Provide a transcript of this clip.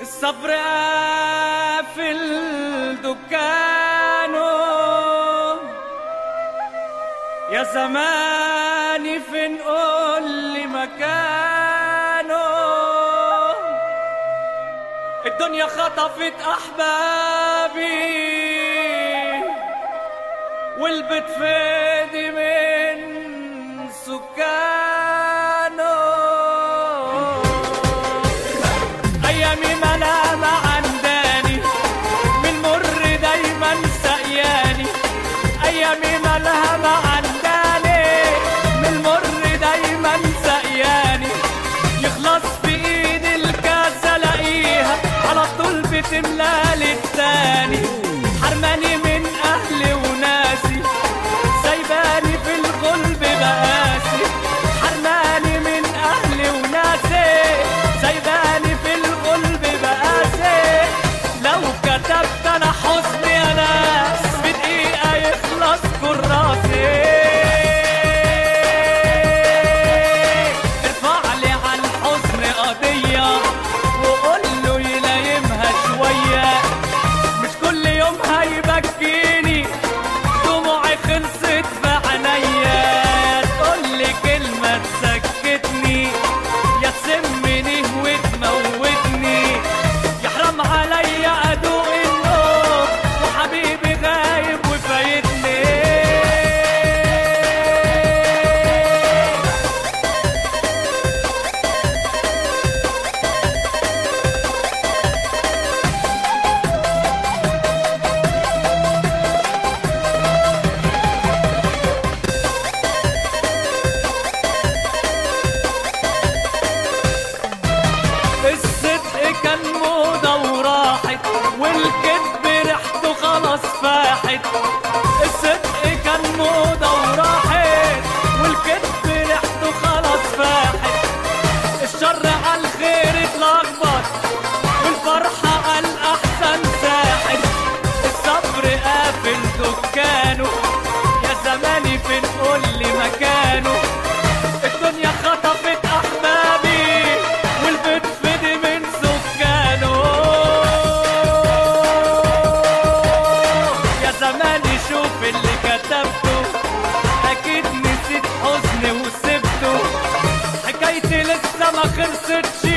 الصبر قافل دكانه يا زماني فين قول لي مكانه الدنيا خطفت احبابي والبيت فادي من سكانه ايامي ملامة عنداني من مر دايما سقياني ايامي ملامة عنداني من مر دايما سقياني يخلص في ايد الكاس الاقيها على طول بتملالي التاني حرماني من اهلي وناسي سايباني في الغلب بقاسي حرماني من اهلي وناسي سايباني في الغلب بقاسي لو كتبت انا حزني يا ناس بدقيقة يخلص كراسي ارفع لي على الحزن قضية وقول له يلايمها شوية مش كل يوم هيبكيني دموعي خلصت في عينيا تقول لي كلمة تسكتني يا تسمني وتموتني يحرم عليا ادوق النوم وحبيبي غايب وفايتني الصدق كان موضة وراحت والكذب ريحته خلاص فاحت الصدق كان موضة وراحت والكذب ريحته خلاص فاحت الشر على الخير اتلخبط والفرحة على الأحسن ساحت الصبر قافل دكانه يا زماني فين قول لي مكانه الدنيا خطفت احبابي والبيت فدي من سكانه يا زماني شوف اللي كتبته اكيد نسيت حزني وسبته حكايتي لسه ما خلصتش